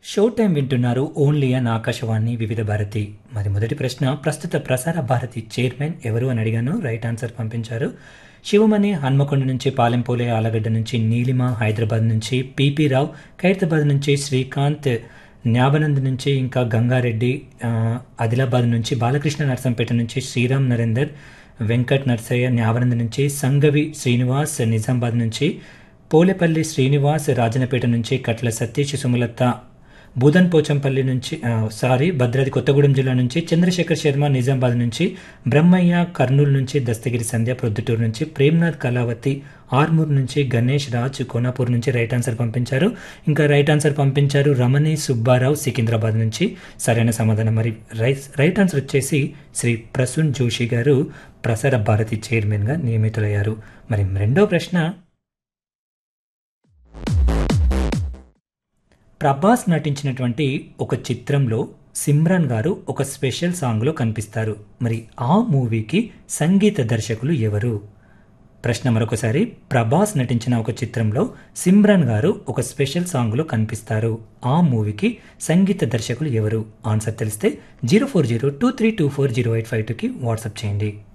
show time వింటున్నారు only on Akashvani Vividh Bharati మరి మొదటి ప్రశ్న ప్రస్తుత ప్రసార భారతి చైర్మన్ ఎవరు అని అడిగాను రైట్ ఆన్సర్ పంపించారు శివమణి హన్మకొండ నుంచి పాలెంపోలే ఆలగడ్డ నుంచి నీలిమ హైదరాబాద్ నుంచి పిపి రావు ఖైరతాబాద్ నుంచి శ్రీకాంత్ న్యాబనంద్ నుంచి ఇంకా గంగారెడ్డి ఆ, ఆదిలాబాద్ నుంచి బాలకృష్ణ నర్సంపేట నుంచి శ్రీరామ్ నరేందర్ వెంకట్ నర్సయ్య న్యావనంద్ నుంచి సంగవి శ్రీనివాస్ నిజామాబాద్ నుంచి పోలేపల్లి శ్రీనివాస్ రాజనపేట నుంచి కట్ల సతీష్ సుమలత బూదన్ పోచంపల్లి నుంచి ఆ, సారీ భద్రాద్రి కొత్తగూడెం జిల్లా నుంచి చంద్రశేఖర్ శర్మ నిజామాబాద్ నుంచి బ్రహ్మయ్య కర్నూలు నుంచి దస్తగిరి సంధ్య ప్రొద్దుటూరు నుంచి ప్రేమ్నాథ్ కళావతి ఆర్మూర్ నుంచి గణేష్ రాజ్ కోనాపూర్ నుంచి రైట్ ఆన్సర్ పంపించారు ఇంకా రైట్ ఆన్సర్ పంపించారు రమణి సుబ్బారావు సికింద్రాబాద్ నుంచి సరైన సమాధానం మరి రైట్ రైట్ ఆన్సర్ వచ్చేసి శ్రీ ప్రసూన్ జోషి గారు ప్రసార భారతి చైర్మన్గా నియమితులయ్యారు మరి రెండో ప్రశ్న ప్రభాస్ నటించినటువంటి ఒక చిత్రంలో సిమ్రాన్ గారు ఒక స్పెషల్ సాంగ్లో కనిపిస్తారు మరి ఆ మూవీకి సంగీత దర్శకులు ఎవరు ప్రశ్న మరొకసారి ప్రభాస్ నటించిన ఒక చిత్రంలో సిమ్రాన్ గారు ఒక స్పెషల్ సాంగ్లో కనిపిస్తారు ఆ మూవీకి సంగీత దర్శకులు ఎవరు ఆన్సర్ తెలిస్తే zero four zero two three two four zero eight five టూకి వాట్సాప్ చేయండి